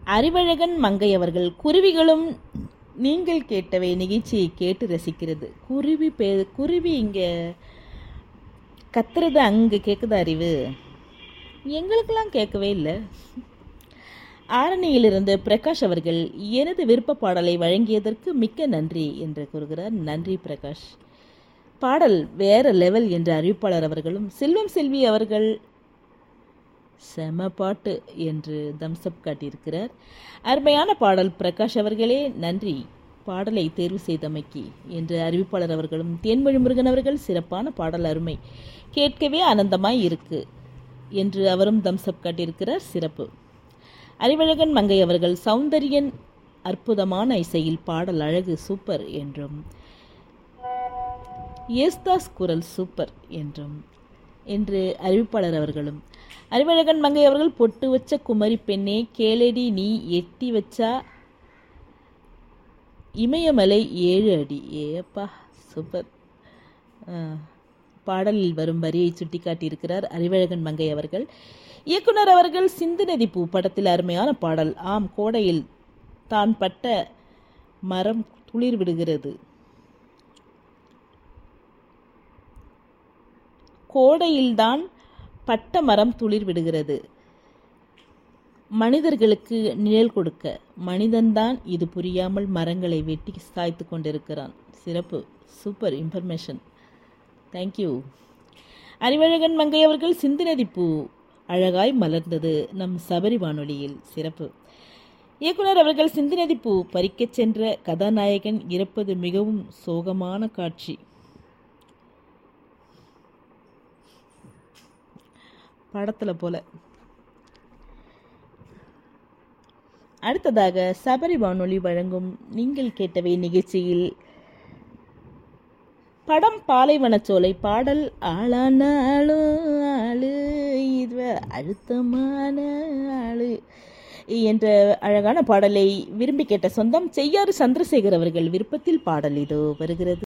அறிவழகன் மங்கை அவர்கள் குருவிகளும் நீங்கள் கேட்டவை நிகழ்ச்சியை கேட்டு ரசிக்கிறது குருவி பே குருவி இங்கே கத்துறது அங்கே கேட்குதா அறிவு எங்களுக்கெல்லாம் கேட்கவே இல்லை ஆரணியிலிருந்து பிரகாஷ் அவர்கள் எனது விருப்ப பாடலை வழங்கியதற்கு மிக்க நன்றி என்று கூறுகிறார் நன்றி பிரகாஷ் பாடல் வேற லெவல் என்ற அறிவிப்பாளர் அவர்களும் செல்வம் செல்வி அவர்கள் செம பாட்டு என்று தம்ஸ்அப் காட்டியிருக்கிறார் அருமையான பாடல் பிரகாஷ் அவர்களே நன்றி பாடலை தேர்வு செய்தமைக்கு என்று அறிவிப்பாளர் அவர்களும் தேன்மொழி முருகன் அவர்கள் சிறப்பான பாடல் அருமை கேட்கவே ஆனந்தமாய் இருக்கு என்று அவரும் தம்ஸ்அப் காட்டியிருக்கிறார் சிறப்பு அறிவழகன் மங்கை அவர்கள் சௌந்தரியன் அற்புதமான இசையில் பாடல் அழகு சூப்பர் என்றும் ஏஸ்தாஸ் குரல் சூப்பர் என்றும் என்று அறிவிப்பாளர் அவர்களும் அறிவழகன் மங்கை அவர்கள் பொட்டு வச்ச குமரி பெண்ணே கேளடி நீ எட்டி வச்சா இமயமலை ஏழு அடி ஏப்பா சூப்பர் ஆ, பாடலில் வரும் வரியை சுட்டிக்காட்டியிருக்கிறார் அறிவழகன் மங்கை அவர்கள் இயக்குனர் அவர்கள் சிந்து நதி பூ படத்தில் அருமையான பாடல் ஆம் கோடையில் தான் பட்ட மரம் துளிர் விடுகிறது கோடையில்தான் பட்ட மரம் துளிர் விடுகிறது மனிதர்களுக்கு நிழல் கொடுக்க மனிதன்தான் இது புரியாமல் மரங்களை வெட்டி சாய்த்து கொண்டிருக்கிறான் சிறப்பு சூப்பர் இன்ஃபர்மேஷன் தேங்க்யூ அறிவழகன் மங்கை அவர்கள் சிந்துநதி பூ அழகாய் மலர்ந்தது நம் சபரி வானொலியில் சிறப்பு இயக்குனர் அவர்கள் சிந்துநதி பூ பறிக்கச் சென்ற கதாநாயகன் இறப்பது மிகவும் சோகமான காட்சி படத்தில் போல அடுத்ததாக சபரி வானொலி வழங்கும் நீங்கள் கேட்டவை நிகழ்ச்சியில் படம் பாலைவனச்சோலை பாடல் ஆளானாலும் ஆளு இது அழுத்தமான ஆளு என்ற அழகான பாடலை விரும்பி கேட்ட சொந்தம் செய்யாறு சந்திரசேகர் அவர்கள் விருப்பத்தில் பாடல் இதோ வருகிறது